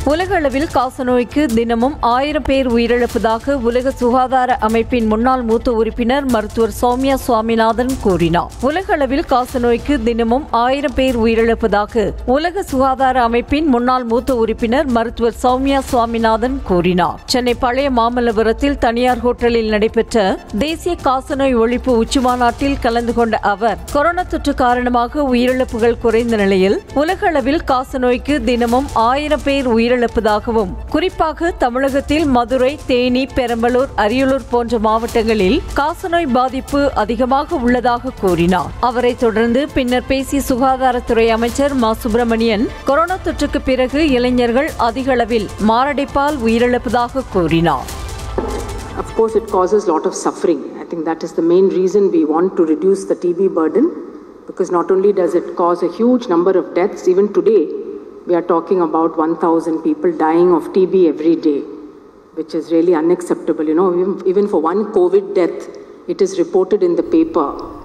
உலக அளவில் காசநோய்க்கு தினமும் ஆயிரம் பேர் உயிரிழப்பதாக உலக சுகாதார அமைப்பின் முன்னாள் மூத்த உறுப்பினர் மருத்துவர் சௌமியா சுவாமிநாதன் கூறினார் உலக அளவில் காசநோய்க்கு தினமும் ஆயிரம் பேர் உயிரிழப்பதாக உலக சுகாதார அமைப்பின் முன்னாள் மூத்த உறுப்பினர் மருத்துவர் சௌமியா சுவாமிநாதன் கூறினார் சென்னை பழைய மாமல்லபுரத்தில் தனியார் ஹோட்டலில் நடைபெற்ற தேசிய காசநோய் ஒழிப்பு உச்சிமாநாட்டில் கலந்து கொண்ட அவர் கொரோனா தொற்று காரணமாக உயிரிழப்புகள் குறைந்த நிலையில் உலக அளவில் காசநோய்க்கு தினமும் ஆயிரம் பேர் உயிரிழப்பதாகவும் குறிப்பாக தமிழகத்தில் மதுரை தேனி பெரம்பலூர் அரியலூர் போன்ற மாவட்டங்களில் காசநோய் பாதிப்பு அதிகமாக உள்ளதாக கூறினார் அவரை தொடர்ந்து பின்னர் பேசிய சுகாதாரத்துறை அமைச்சர் மா சுப்பிரமணியன் கொரோனா தொற்றுக்கு பிறகு இளைஞர்கள் அதிக அளவில் மாரடைப்பால் உயிரிழப்பதாக கூறினார் Of course, it causes a lot of suffering. I think that is the main reason we want to reduce the TB burden because not only does it cause a huge number of deaths, even today, we are talking about 1,000 people dying of TB every day, which is really unacceptable. You know, even, even for one COVID death, it is reported in the paper